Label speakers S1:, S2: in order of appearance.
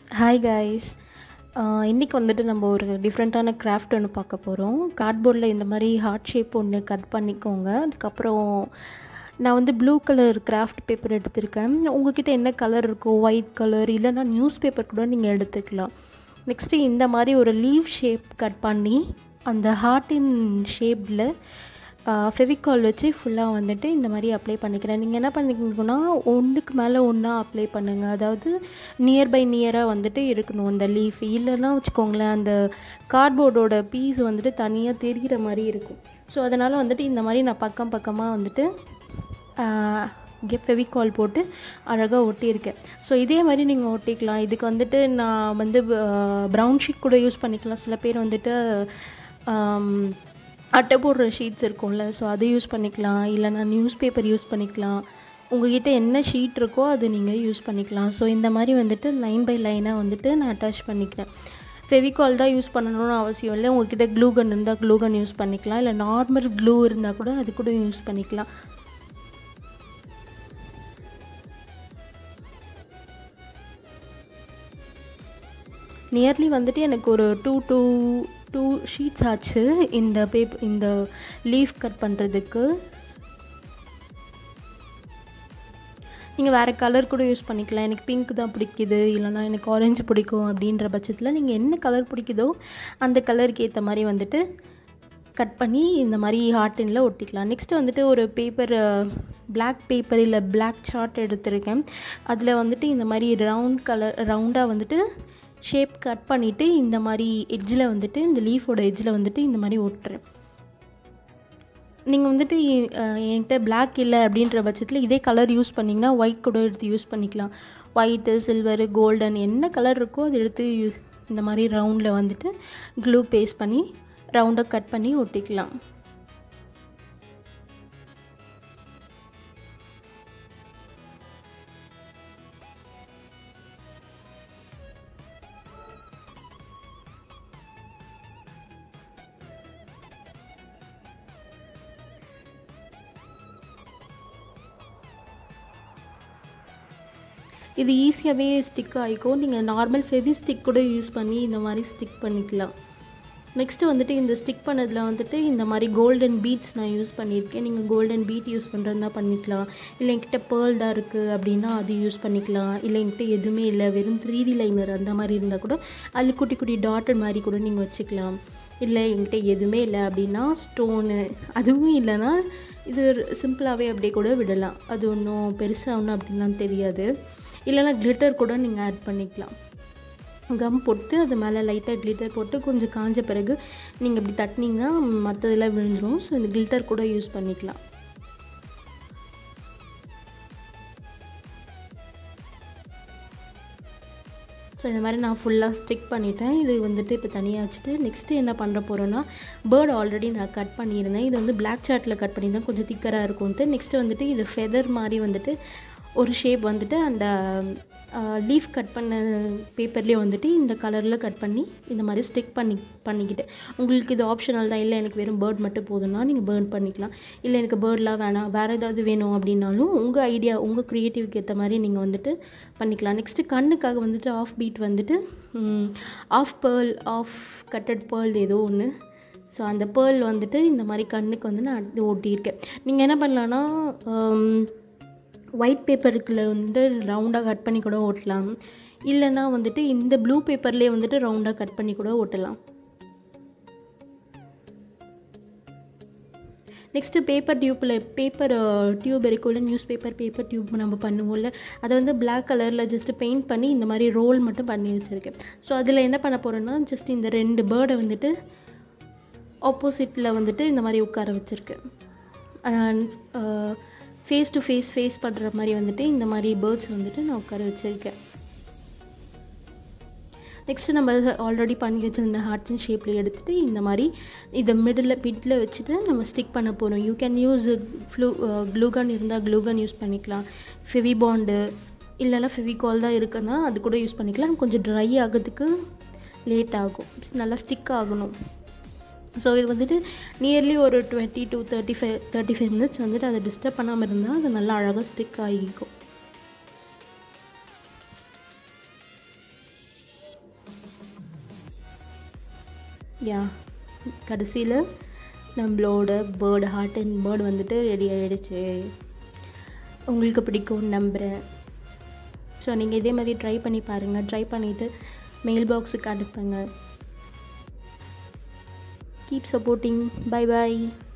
S1: hi guys இன்றைக்கி வந்துட்டு நம்ம ஒரு டிஃப்ரெண்ட்டான கிராஃப்ட் ஒன்று பார்க்க போகிறோம் கார்ட்போர்டில் இந்த மாதிரி ஹார்ட் ஷேப் ஒன்று கட் பண்ணிக்கோங்க அதுக்கப்புறம் நான் வந்து ப்ளூ கலர் கிராஃப்ட் பேப்பர் எடுத்திருக்கேன் உங்ககிட்ட என்ன கலர் இருக்கோ ஒயிட் கலர் இல்லைன்னா நியூஸ் பேப்பர் கூட நீங்கள் எடுத்துக்கலாம் நெக்ஸ்ட்டு இந்த மாதிரி ஒரு லீவ் ஷேப் கட் பண்ணி அந்த ஹார்ட்டின் ஷேப்பில் ஃபெவிகால் வச்சு ஃபுல்லாக வந்துட்டு இந்த மாதிரி அப்ளை பண்ணிக்கிறேன் நீங்கள் என்ன பண்ணிக்கணும்னா ஒன்றுக்கு மேலே ஒன்றா அப்ளை பண்ணுங்கள் அதாவது நியர் பை நியராக வந்துட்டு இருக்கணும் அந்த லீஃப் இல்லைன்னா வச்சுக்கோங்களேன் அந்த கார்ட்போர்டோட பீஸ் வந்துட்டு தனியாக தெரிகிற மாதிரி இருக்கும் ஸோ அதனால் வந்துட்டு இந்த மாதிரி நான் பக்கம் பக்கமாக வந்துட்டு இங்கே ஃபெவிகால் போட்டு அழகாக ஒட்டியிருக்கேன் ஸோ இதே மாதிரி நீங்கள் ஒட்டிக்கலாம் இதுக்கு வந்துட்டு நான் வந்து ப்ரௌன் ஷீட் கூட யூஸ் பண்ணிக்கலாம் சில பேர் வந்துட்டு அட்டை போடுற ஷீட்ஸ் இருக்கும்ல ஸோ அதை யூஸ் பண்ணிக்கலாம் இல்லைனா நியூஸ் பேப்பர் யூஸ் பண்ணிக்கலாம் உங்ககிட்ட என்ன ஷீட் இருக்கோ அது நீங்கள் யூஸ் பண்ணிக்கலாம் ஸோ இந்த மாதிரி வந்துட்டு லைன் பை லைனாக வந்துட்டு நான் அட்டாச் பண்ணிக்கிறேன் ஃபெவிகால் தான் யூஸ் பண்ணணும்னு அவசியம் இல்லை உங்ககிட்ட க்ளூகன் இருந்தால் க்ளூகன் யூஸ் பண்ணிக்கலாம் இல்லை நார்மல் க்ளூ இருந்தால் கூட அது கூட யூஸ் பண்ணிக்கலாம் நியர்லி வந்துட்டு எனக்கு ஒரு டூ டூ டூ ஷீட்ஸ் ஆச்சு இந்த பேப் இந்த லீஃப் கட் பண்ணுறதுக்கு நீங்கள் வேறு கலர் கூட யூஸ் பண்ணிக்கலாம் எனக்கு பிங்க் தான் பிடிக்குது இல்லைனா எனக்கு ஆரஞ்சு பிடிக்கும் அப்படின்ற பட்சத்தில் நீங்கள் என்ன கலர் பிடிக்குதோ அந்த கலருக்கு ஏற்ற மாதிரி வந்துட்டு கட் பண்ணி இந்த மாதிரி ஹார்டினில் ஒட்டிக்கலாம் நெக்ஸ்ட்டு வந்துட்டு ஒரு பேப்பர் பிளாக் பேப்பர் இல்லை பிளாக் சார்ட் எடுத்திருக்கேன் அதில் வந்துட்டு இந்த மாதிரி ரவுண்ட் கலர் ரவுண்டாக வந்துட்டு ஷேப் கட் பண்ணிவிட்டு இந்த மாதிரி எட்ஜில் வந்துட்டு இந்த லீஃபோட எட்ஜில் வந்துட்டு இந்த மாதிரி ஒட்டுறேன் நீங்கள் வந்துட்டு என்கிட்ட பிளாக் இல்லை அப்படின்ற பட்சத்தில் இதே கலர் யூஸ் பண்ணிங்கன்னா ஒயிட் கூட எடுத்து யூஸ் பண்ணிக்கலாம் ஒயிட்டு சில்வரு கோல்டன் என்ன கலர் இருக்கோ அதை எடுத்து இந்த மாதிரி ரவுண்டில் வந்துட்டு க்ளூ பேஸ்ட் பண்ணி ரவுண்டாக கட் பண்ணி ஒட்டிக்கலாம் இது ஈஸியாகவே ஸ்டிக் ஆகிக்கும் நீங்கள் நார்மல் ஃபெவி ஸ்டிக் கூட யூஸ் பண்ணி இந்த மாதிரி ஸ்டிக் பண்ணிக்கலாம் நெக்ஸ்ட்டு வந்துட்டு இந்த ஸ்டிக் பண்ணதில் வந்துட்டு இந்த மாதிரி கோல்டன் பீட்ஸ் நான் யூஸ் பண்ணியிருக்கேன் நீங்கள் கோல்டன் பீட் யூஸ் பண்ணுறதா பண்ணிக்கலாம் இல்லை என்கிட்ட பேர்ல் தான் இருக்குது அப்படின்னா அது யூஸ் பண்ணிக்கலாம் இல்லை என்கிட்ட எதுவுமே இல்லை வெறும் த்ரீ டி லைனர் அந்த மாதிரி இருந்தால் கூட அதில் குட்டி குட்டி டாட்டட் மாதிரி கூட நீங்கள் வச்சுக்கலாம் இல்லை என்கிட்ட எதுவுமே இல்லை அப்படின்னா ஸ்டோனு அதுவும் இல்லைன்னா இது சிம்பிளாகவே அப்படியே கூட விடலாம் அது ஒன்றும் பெருசாக ஒன்றும் அப்படின்லாம் தெரியாது இல்லைனா கிளிட்டர் கூட நீங்கள் ஆட் பண்ணிக்கலாம் கம் போட்டு அது மேலே லைட்டாக கிளிட்டர் போட்டு கொஞ்சம் காஞ்ச பிறகு நீங்கள் இப்படி தட்டினீங்கன்னா மற்றதெல்லாம் விழுந்துடும் ஸோ இந்த கிளிட்டர் கூட யூஸ் பண்ணிக்கலாம் ஸோ இந்த மாதிரி நான் ஃபுல்லாக ஸ்டிக் பண்ணிட்டேன் இது வந்துட்டு இப்போ தனியாக வச்சுட்டு நெக்ஸ்ட்டு என்ன பண்ணுற போகிறோன்னா பேர்ட் ஆல்ரெடி நான் கட் பண்ணியிருந்தேன் இது வந்து பிளாக் சார்ட்டில் கட் பண்ணியிருந்தேன் கொஞ்சம் திக்கராக இருக்கும்ன்ட்டு நெக்ஸ்ட்டு வந்துட்டு இது ஃபெதர் மாதிரி வந்துட்டு ஒரு ஷேப் வந்துட்டு அந்த லீஃப் கட் பண்ண பேப்பர்லேயே வந்துட்டு இந்த கலரில் கட் பண்ணி இந்த மாதிரி ஸ்டிக் பண்ணி பண்ணிக்கிட்டேன் உங்களுக்கு இது ஆப்ஷனல் தான் இல்லை எனக்கு வெறும் பேர்ட் மட்டும் போதும்னா நீங்கள் பேர்ன் பண்ணிக்கலாம் இல்லை எனக்கு பேர்ட்லாம் வேணாம் வேறு ஏதாவது வேணும் அப்படின்னாலும் உங்கள் ஐடியா உங்கள் க்ரியேட்டிவ்க்கு ஏற்ற மாதிரி நீங்கள் வந்துட்டு பண்ணிக்கலாம் நெக்ஸ்ட்டு கண்ணுக்காக வந்துட்டு ஆஃப் பீட் வந்துட்டு half pearl half cutted pearl ஏதோ ஒன்று ஸோ அந்த பேர்ல் வந்துட்டு இந்த மாதிரி கண்ணுக்கு வந்து நான் ஒட்டியிருக்கேன் நீங்கள் என்ன பண்ணலான்னா ஒயிட் பேப்பருக்குள்ள வந்துட்டு ரவுண்டாக கட் பண்ணி கூட ஓட்டலாம் இல்லைன்னா வந்துட்டு இந்த ப்ளூ பேப்பர்லேயே வந்துட்டு ரவுண்டாக கட் பண்ணி கூட ஓட்டலாம் நெக்ஸ்ட்டு பேப்பர் டியூப்பில் பேப்பர் டியூப் இருக்கும்ல நியூஸ் பேப்பர் பேப்பர் டியூப் நம்ம பண்ணுவோம்ல அதை வந்து பிளாக் கலரில் ஜஸ்ட்டு பெயிண்ட் பண்ணி இந்த மாதிரி ரோல் மட்டும் பண்ணி வச்சுருக்கேன் ஸோ அதில் என்ன பண்ண போகிறேன்னா ஜஸ்ட் இந்த ரெண்டு பேர்டை வந்துட்டு ஆப்போசிட்டில் வந்துட்டு இந்த மாதிரி உட்கார வச்சுருக்கேன் ஃபேஸ் டு ஃபேஸ் ஃபேஸ் பண்ணுற மாதிரி வந்துட்டு இந்த மாதிரி பேர்ட்ஸ் வந்துட்டு நான் உட்கார வச்சுருக்கேன் நெக்ஸ்ட்டு நம்ம ஆல்ரெடி பண்ணி வச்சுருந்த ஹார்ட்டின் ஷேப்பில் எடுத்துகிட்டு இந்த மாதிரி இதை மிடில் மிடில் வச்சுட்டு நம்ம ஸ்டிக் பண்ண போகிறோம் you can use glue glue gun இருந்தால் க்ளூகன் யூஸ் பண்ணிக்கலாம் ஃபெவி பாண்டு இல்லைனா ஃபெவிகால் தான் இருக்குன்னா அது கூட யூஸ் பண்ணிக்கலாம் கொஞ்சம் ட்ரை ஆகிறதுக்கு லேட் ஆகும் நல்லா ஸ்டிக் ஆகணும் ஸோ இது வந்துட்டு நியர்லி ஒரு twenty to thirty five thirty five minutes வந்துட்டு அதை டிஸ்டர்ப் பண்ணாமல் இருந்தால் அது நல்லா அழகாக ஸ்டிக் ஆகிக்கும் யா கடைசியில் நம்மளோட பேர்டு ஹார்ட் அண்ட் பேர்டு வந்துட்டு ரெடி ஆகிடுச்சு உங்களுக்கு பிடிக்கும்னு நம்புகிறேன் ஸோ நீங்கள் இதே மாதிரி ட்ரை பண்ணி பாருங்கள் ட்ரை பண்ணிவிட்டு மெயில் பாக்ஸுக்கு அனுப்புங்க கீப் சப்போர்ட்டிங் பை பாய்